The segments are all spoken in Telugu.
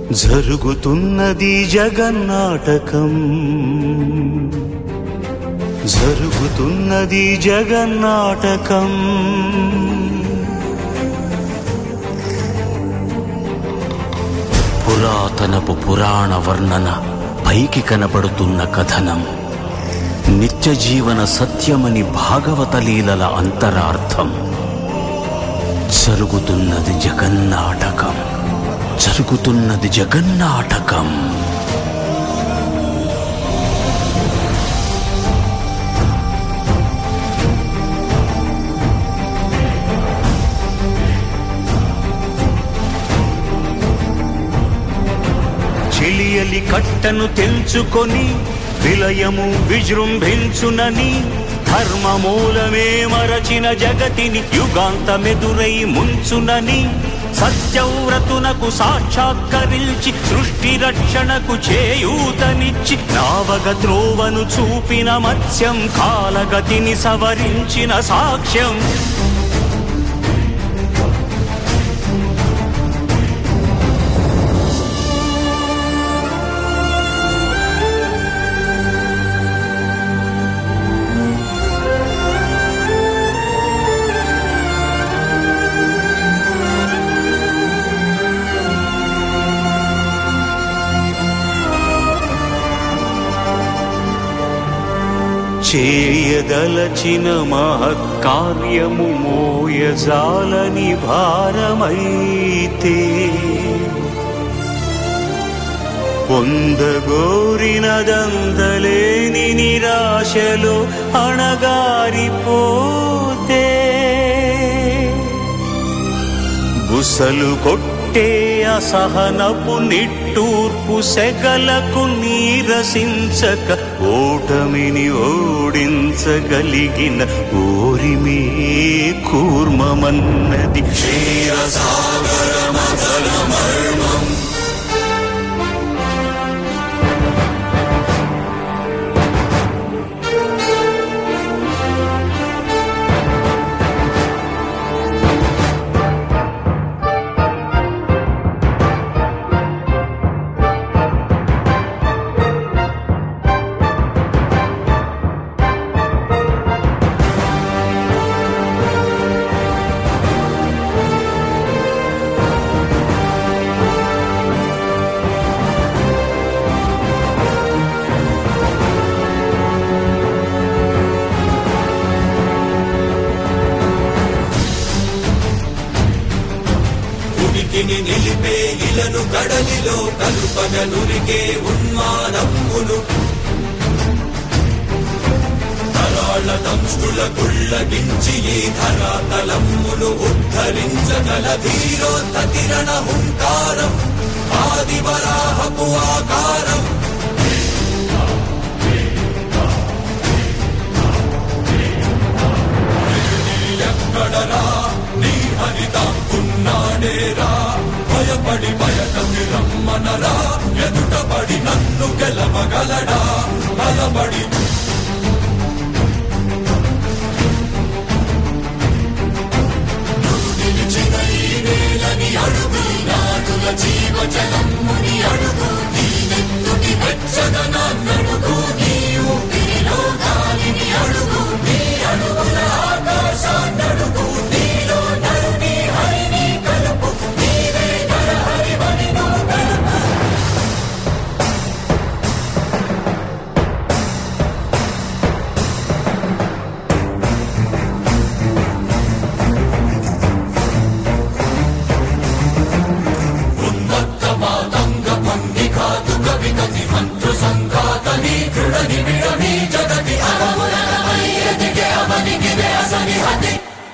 జరుగుతున్నది జగన్నాటకం జరుగుతున్నది జగన్నాటకం పురాతనపు పురాణ వర్ణన పైకి కనబడుతున్న కథనం నిత్య జీవన సత్యమని భాగవత లీలల అంతరార్థం జరుగుతున్నది జగన్నాటకం జరుగుతున్నది జగన్నాటకం చెలియలి కట్టను తెంచుకొని విలయము విజృంభించునని ధర్మమూలమే మరచిన జగతిని యుగాంతమెదురై ముంచునని సత్యవ్రతునకు సాక్షాత్కరించి సృష్టి రక్షణకు చేయూతనిచ్చి నావగ త్రోవను చూపిన మత్స్యం కాలగతిని సవరించిన సాక్ష్యం చేయదలచిన మహత్కార్యము మోయజాలని భారమైతే పొందగోరినదందలేని నిరాశలో అణగారిపోతే బుసలు కొట్టే అసహనపు నిట్టూర్పు సెగలకు నీరసించక ఓటమిని ఓడించగలిగిన ఓరిమే కూర్మమన్నది ఉనికిని నిలిపే ఇలను కడలిలో కలుపగ నురికే ఉన్మానమ్మును తరాళ్ళ దంష్టుల గుళ్ళగించి ఈ ధరాతలమ్మును ఉద్ధరించగల ధీరోత్తతిరణ హుంకారం ఆది వరాహపు ఆకారం ఎక్కడరా నీ హరితాకున్నాడేరా భయపడి బయటకి రమ్మనరా ఎదుటపడి నన్ను గెలవగలడా బలపడి నిలిచిన ఈ నేలని అడుగు నాటుల జీవజలమ్ముని అడుగు నీ నెత్తుటి వెచ్చదనాన్నడుగు నీ ఊపిరిలో గాలిని అడుగు నీ అడుగుల ఆకాశాన్నడుగు నీలో నరుని హరిని కలుపు నీవే నరహరివని నువ్వు కలుపు ఉన్మత్త మాతంగ భంగి కాదు కవిగతి మంత్రు సంఘాతని దృఢ నిబిడమి జగతి అవములనమై ఎదిగే అవనిగిరే అసనిహతి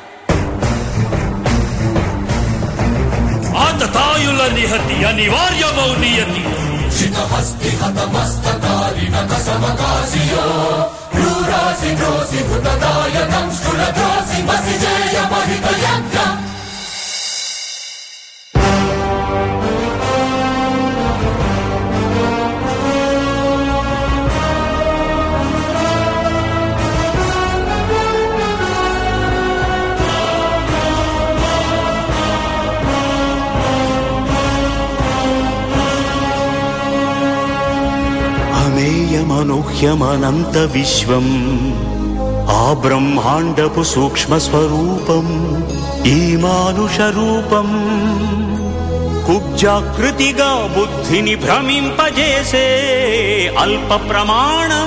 ఆతతాయుల నిహతి అనివార్యమౌ నియతి శితహస్తి హతమస్తకారిణ కసమకాశియో క్రూరాసి ద్రోసి హృతదాయ దంష్టుల ద్రోసి మసి జయ మహిత యజ్ఞం గుహ్యమనంత విశ్వం ఆ బ్రహ్మాండపు సూక్ష్మ స్వరూపం ఈ మానుష రూపం కుబ్జాకృతిగా బుద్ధిని భ్రమింపజేసే అల్ప ప్రమాణం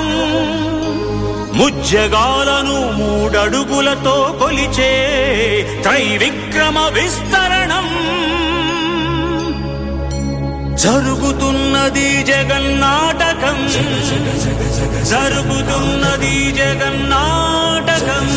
ముజ్జగాలను మూడడుగులతో కొలిచే త్రైవిక్రమ విస్తరణం జరుగుతున్నది జగన్నాటకం జరుగుతున్నది జగన్నాటకం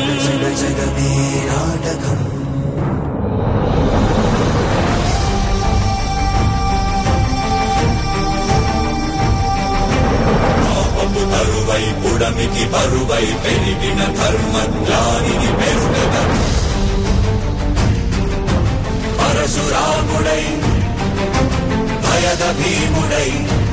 పాపము తరువై పుడమికి బరువై పెరిగిన ధర్మజ్ఞానిని పెరుగద పరశురాముడై భయద భీముడై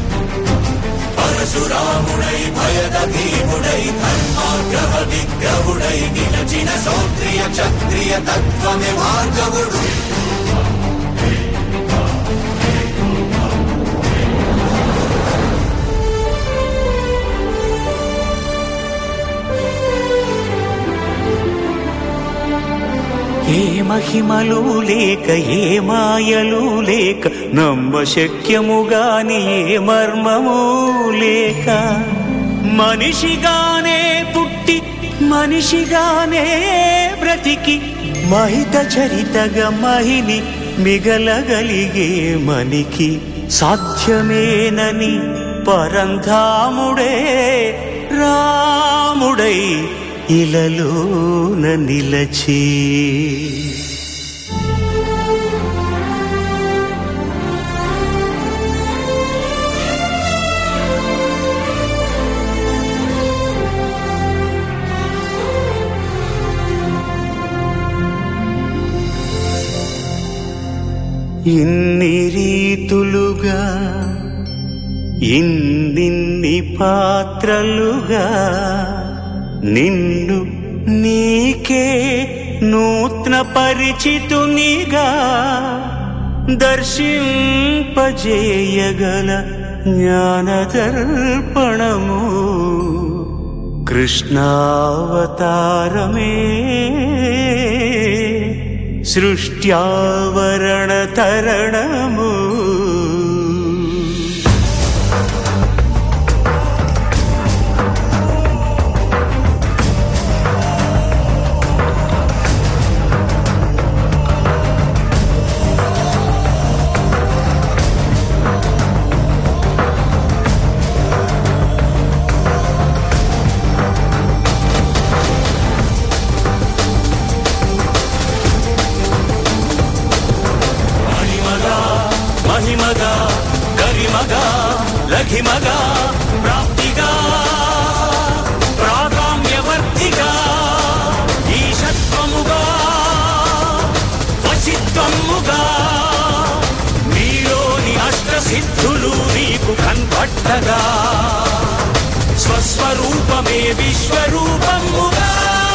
పరశురాముడై భయద భీముడై ధర్మాగ్రహ విగ్రహుడై నిలచిన సౌత్రియ క్షత్రియ తత్వమే భార్గవుడు ఏ మహిమలు లేక ఏ మాయలు లేక నమ్మ శక్యముగాని ఏ మర్మము లేక మనిషిగానే పుట్టి మనిషిగానే బ్రతికి మహిత చరితగా మహిని మిగలగలిగే మనికి సాధ్యమేనని పరంధాముడే రాముడై ఇలలోన నిలచే ఇన్ని రీతులుగా ఇన్నిన్ని పాత్రలుగా నిన్ను నీకే నూత్న పరిచితునిగా దర్శింపజేయగల జ్ఞానదర్పణము కృష్ణావతారమే సృష్ట్యావరణ తరణము మహిమగా మహిమగా గరిమగా లఘిమగా ప్రాప్తిగా ప్రాగామ్యవర్తిగా ఈశత్వముగా వశిత్వముగా నీలోని అష్టసిద్ధులు నీకు కన్పట్టగా స్వస్వరూపమే విశ్వరూపముగా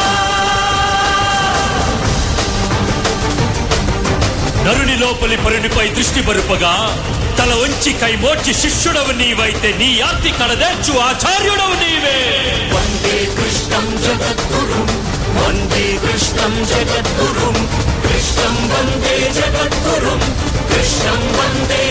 నరుని లోపలి పరునిపై దృష్టి బరుపగా తల వంచి కై మోర్చి శిష్యుడవు నీవైతే నీ ఆర్తి కడదేర్చు ఆచార్యుడవు నీవే వందే కృష్ణం జగద్గురుం వందే కృష్ణం జగద్గురుం కృష్ణం వందే జగద్గురుం కృష్ణం వందే